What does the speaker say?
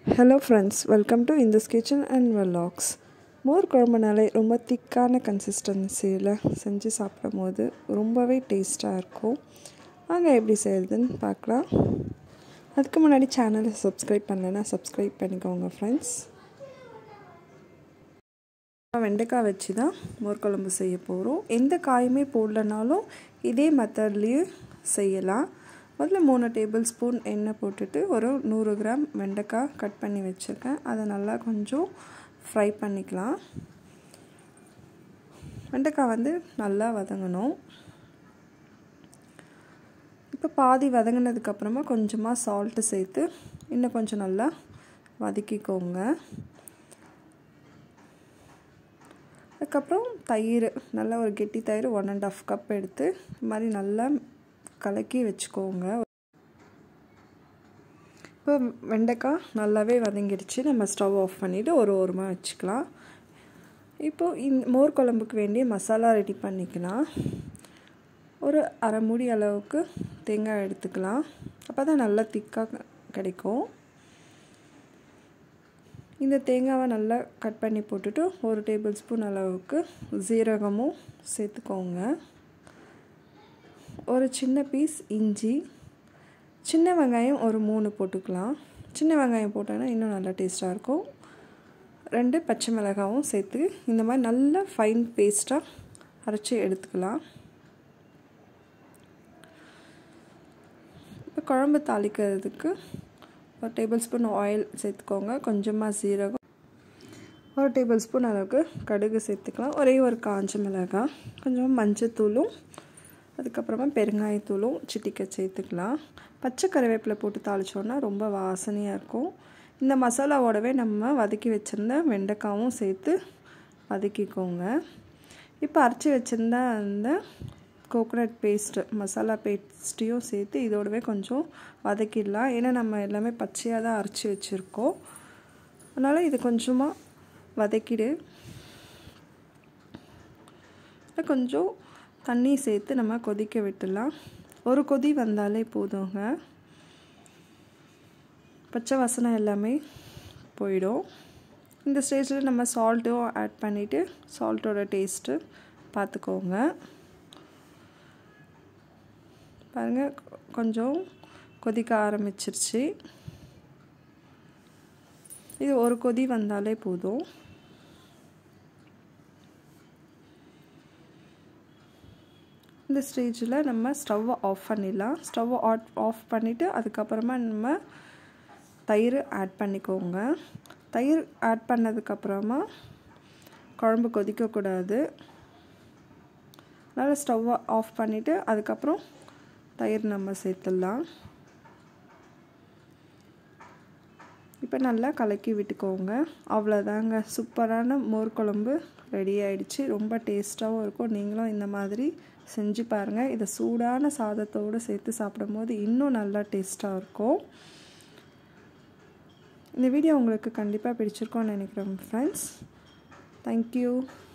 hello friends welcome to Indus kitchen and வெல்லாக்ஸ் மோர் குழம்புனாலே ரொம்ப திக்கான கன்சிஸ்டன்சியில் செஞ்சு சாப்பிடும் போது ரொம்பவே டேஸ்ட்டாக இருக்கும் வாங்க எப்படி செய்யுதுன்னு பார்க்கலாம் அதுக்கு முன்னாடி சேனலை சப்ஸ்கிரைப் பண்ணலைன்னா சப்ஸ்கிரைப் பண்ணிக்கோங்க ஃப்ரெண்ட்ஸ் வெண்டைக்காய் வச்சு தான் மோர் குழம்பு செய்ய போகிறோம் எந்த காயுமே போடலனாலும் இதே மெத்தட்லேயும் செய்யலாம் முதல்ல மூணு டேபிள் ஸ்பூன் எண்ணெய் போட்டுட்டு ஒரு நூறு கிராம் வெண்டைக்காய் கட் பண்ணி வச்சுருக்கேன் அதை நல்லா கொஞ்சம் ஃப்ரை பண்ணிக்கலாம் வெண்டைக்காய் வந்து நல்லா வதங்கணும் இப்போ பாதி வதங்கினதுக்கப்புறமா கொஞ்சமாக சால்ட்டு சேர்த்து இன்னும் கொஞ்சம் நல்லா வதக்கிக்கோங்க அதுக்கப்புறம் தயிர் நல்லா ஒரு கெட்டி தயிர் ஒன் அண்ட் ஆஃப் கப் எடுத்து இது மாதிரி நல்லா கலக்கி வச்சுக்கோங்க இப்போ வெண்டைக்காய் நல்லாவே வதங்கிடுச்சு நம்ம ஸ்டவ் ஆஃப் பண்ணிவிட்டு ஒரு ஓரமாக வச்சுக்கலாம் இப்போது இந்த மோர் குழம்புக்கு வேண்டிய மசாலா ரெடி பண்ணிக்கலாம் ஒரு அரை மூடி அளவுக்கு தேங்காய் எடுத்துக்கலாம் அப்போ தான் நல்லா திக்காக கிடைக்கும் இந்த தேங்காவை நல்லா கட் பண்ணி போட்டுட்டு ஒரு டேபிள் ஸ்பூன் அளவுக்கு ஜீரகமும் சேர்த்துக்கோங்க ஒரு சின்ன பீஸ் இஞ்சி சின்ன வெங்காயம் ஒரு மூணு போட்டுக்கலாம் சின்ன வெங்காயம் போட்டோன்னா இன்னும் நல்லா டேஸ்ட்டாக இருக்கும் ரெண்டு பச்சை மிளகாவும் சேர்த்து இந்த மாதிரி நல்லா ஃபைன் பேஸ்ட்டாக அரைச்சி எடுத்துக்கலாம் இப்போ குழம்பு தாளிக்கிறதுக்கு ஒரு டேபிள் ஸ்பூன் ஆயில் சேர்த்துக்கோங்க கொஞ்சமாக சீரகம் ஒரு டேபிள் ஸ்பூன் அளவுக்கு கடுகு சேர்த்துக்கலாம் ஒரே ஒரு காஞ்ச மிளகாய் கொஞ்சமாக மஞ்சத்தூளும் அதுக்கப்புறமா பெருங்காயத்தூளும் சிட்டிக்க சேர்த்துக்கலாம் பச்சை கருவேப்பிலை போட்டு தாளித்தோன்னா ரொம்ப வாசனையாக இருக்கும் இந்த மசாலாவோடவே நம்ம வதக்கி வச்சுருந்த வெண்டைக்காவும் சேர்த்து வதக்கிக்கோங்க இப்போ அரைச்சி வச்சுருந்த அந்த கோகோனட் பேஸ்ட்டு மசாலா பேஸ்ட்டையும் சேர்த்து இதோடவே கொஞ்சம் வதக்கிடலாம் ஏன்னா நம்ம எல்லாமே பச்சையாக தான் அரைச்சி வச்சுருக்கோம் அதனால் இது கொஞ்சமாக வதக்கிடு கொஞ்சம் தண்ணி சேர்த்து நம்ம கொதிக்க விட்டுடலாம் ஒரு கொதி வந்தாலே போதுங்க பச்சை வாசனை எல்லாமே போயிடும் இந்த ஸ்டேஜில் நம்ம சால்ட்டும் ஆட் பண்ணிவிட்டு சால்ட்டோட டேஸ்ட்டு பார்த்துக்கோங்க பாருங்கள் கொஞ்சம் கொதிக்க ஆரம்பிச்சிருச்சு இது ஒரு கொதி வந்தாலே போதும் இந்த ஸ்டேஜில் நம்ம ஸ்டவ்வை ஆஃப் பண்ணிடலாம் ஸ்டவ்வை ஆட் ஆஃப் பண்ணிவிட்டு அதுக்கப்புறமா நம்ம தயிர் ஆட் பண்ணிக்கோங்க தயிர் ஆட் பண்ணதுக்கப்புறமா குழம்பு கொதிக்கக்கூடாது அதனால் ஸ்டவ்வை ஆஃப் பண்ணிவிட்டு அதுக்கப்புறம் தயிர் நம்ம சேர்த்துடலாம் இப்போ நல்லா கலக்கி விட்டுக்கோங்க அவ்வளோதாங்க சூப்பரான மோர் குழம்பு ரெடி ஆகிடுச்சு ரொம்ப டேஸ்ட்டாகவும் இருக்கும் நீங்களும் இந்த மாதிரி செஞ்சு பாருங்கள் இதை சூடான சாதத்தோடு சேர்த்து சாப்பிடும் போது இன்னும் நல்லா டேஸ்ட்டாக இருக்கும் இந்த வீடியோ உங்களுக்கு கண்டிப்பாக பிடிச்சிருக்கோன்னு நினைக்கிறேன் ஃப்ரெண்ட்ஸ் தேங்க்யூ